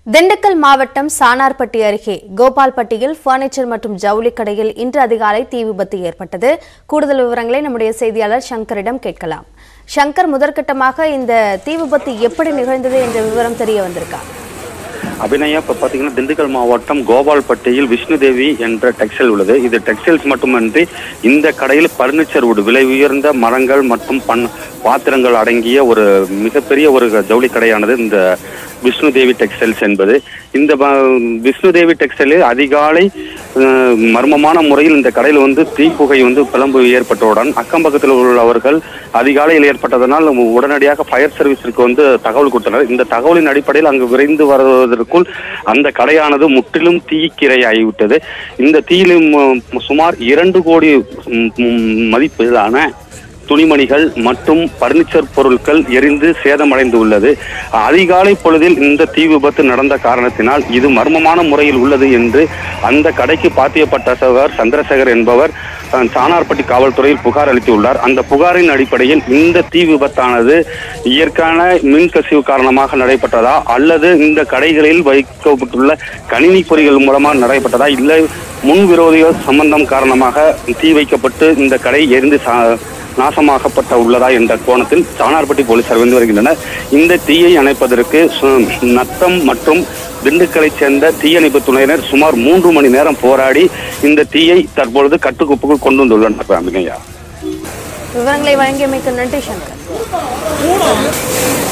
திண்டுக்கல் மாவட்டம் சானார்பட்டி அருகே கோபால்பட்டியில் பர்னிச்சர் மற்றும் ஜவுளி கடையில் இன்று அதிகாலை தீ விபத்து ஏற்பட்டது கூடுதல் விவரங்களை நம்முடைய செய்தியாளர் சங்கரிடம் கேட்கலாம் சங்கர் முதற்கட்டமாக இந்த தீ விபத்து எப்படி நிகழ்ந்தது என்ற விவரம் தெரிய வந்திருக்கா அபிநயா இப்போ பார்த்தீங்கன்னா திண்டுக்கல் மாவட்டம் கோபால்பட்டியில் விஷ்ணுதேவி என்ற டெக்ஸ்டைல் உள்ளது இது டெக்ஸ்டைல்ஸ் மட்டுமன்றி இந்த கடையில் பர்னிச்சர் உட் விலை உயர்ந்த மரங்கள் மற்றும் பண் பாத்திரங்கள் அடங்கிய ஒரு மிகப்பெரிய ஒரு ஜவுளி கடையானது இந்த விஷ்ணுதேவி டெக்ஸ்டைல்ஸ் என்பது இந்த ப- விஷ்ணுதேவி டெக்ஸ்டைலில் அதிகாலை அஹ், மர்மமான முறையில் இந்த கடையில் வந்து தீப்புகை வந்து பிளம்பு ஏற்பட்டவுடன் அக்கம் பக்கத்தில் உள்ளவர்கள் அதிகாலையில் ஏற்பட்டதனால் உடனடியாக ஃபயர் சர்வீஸிற்கு வந்து தகவல் கொடுத்தனர் இந்த தகவலின் அடிப்படையில் அங்கு விரைந்து வருவதற்குள் அந்த கடையானது முற்றிலும் தீக்கிரையாகிவிட்டது இந்த தீயிலும் அஹ், சுமார் இரண்டு கோடி ம், ம், மதிப்பிலான துணிமணிகள் மற்றும் பர்னிச்சர் பொருட்கள் எரிந்து சேதமடைந்து உள்ளது அதிகாலை பொழுதில் இந்த தீ விபத்து நடந்த காரணத்தினால் இது மர்மமான முறையில் உள்ளது என்று அந்த கடைக்கு பாத்தியப்பட்டவர் சந்திரசேகர் என்பவர் அஹ், சாணார்பட்டி காவல்துறையில் புகார் அளித்துள்ளார் அந்த புகாரின் அடிப்படையில் இந்த தீ விபத்தானது இயற்கையான மின் கசிவு காரணமாக நடைபெற்றதா அல்லது இந்த கடைகளில் வைக்கப்பட்டுள்ள கணினி பொறிகள் மூலமாக நடைபெற்றதா இல்லை முன்விரோதிகள் சம்பந்தம் காரணமாக தீ வைக்கப்பட்டு இந்த கடை எரிந்து சா- நாசமாக்கப்பட்ட உள்ளதா என்ற கோணத்தில் சாணார்பட்டி போலீசார் வந்து வருகின்றனர் இந்த தீயை அணைப்பதற்கு சு- நத்தம் மற்றும் திண்டுக்கலைச் சேர்ந்த தீயணைப்பு துறையினர் சுமார் மூன்று மணி நேரம் போராடி இந்த தீயை தற்பொழுது கட்டுக்கோப்புக்குள் கொண்டு வந்துள்ளனர் அபிநயா விவரங்களை வழங்கியமைக்கு நன்றி சங்கர்